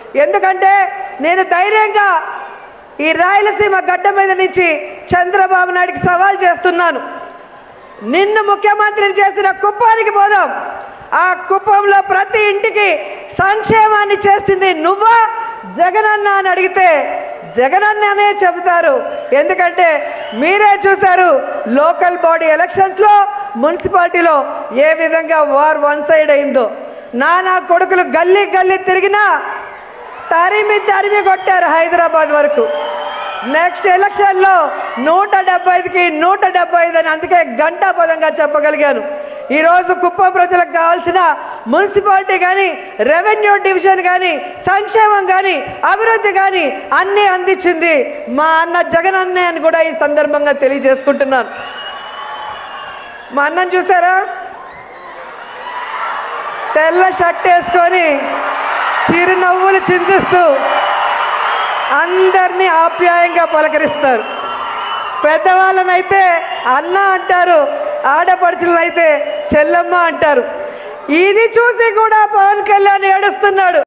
ఎందుకంటే నేను ధైర్యంగా ఈ రాయలసీమ గడ్డ మీద నుంచి చంద్రబాబు నాయుడికి సవాల్ చేస్తున్నాను నిన్ను ముఖ్యమంత్రిని చేసిన కుప్పానికి పోదాం ఆ కుప్పంలో ప్రతి ఇంటికి సంక్షేమాన్ని చేసింది నువ్వా జగనన్న అని అడిగితే జగనన్ననే చెబుతారు ఎందుకంటే మీరే చూశారు లోకల్ బాడీ ఎలక్షన్స్ లో మున్సిపాలిటీలో ఏ విధంగా వార్ వన్ సైడ్ అయిందో నానా కొడుకులు గల్లీ గల్లీ తిరిగినా తరిమి తరిమి కొట్టారు హైదరాబాద్ వరకు నెక్స్ట్ ఎలక్షన్ లో నూట డెబ్బై ఐదుకి నూట డెబ్బై ఐదు అని అందుకే గంటా పదంగా చెప్పగలిగాను ఈ రోజు కుప్పం ప్రజలకు కావాల్సిన మున్సిపాలిటీ కానీ రెవెన్యూ డివిజన్ కానీ సంక్షేమం కానీ అభివృద్ధి కానీ అన్నీ అందించింది మా అన్న జగన్ అన్నే అని కూడా ఈ సందర్భంగా తెలియజేసుకుంటున్నాను మా అన్నం చూసారా తెల్ల షర్ట్ వేసుకొని చిరునవ్వులు చిందిస్తూ అందరినీ ఆప్యాయంగా పలకరిస్తారు పెద్దవాళ్ళనైతే అన్న అంటారు ఆడపడుచులనైతే చెల్లమ్మ అంటారు ఇది చూసి కూడా పవన్ కళ్యాణ్ ఏడుస్తున్నాడు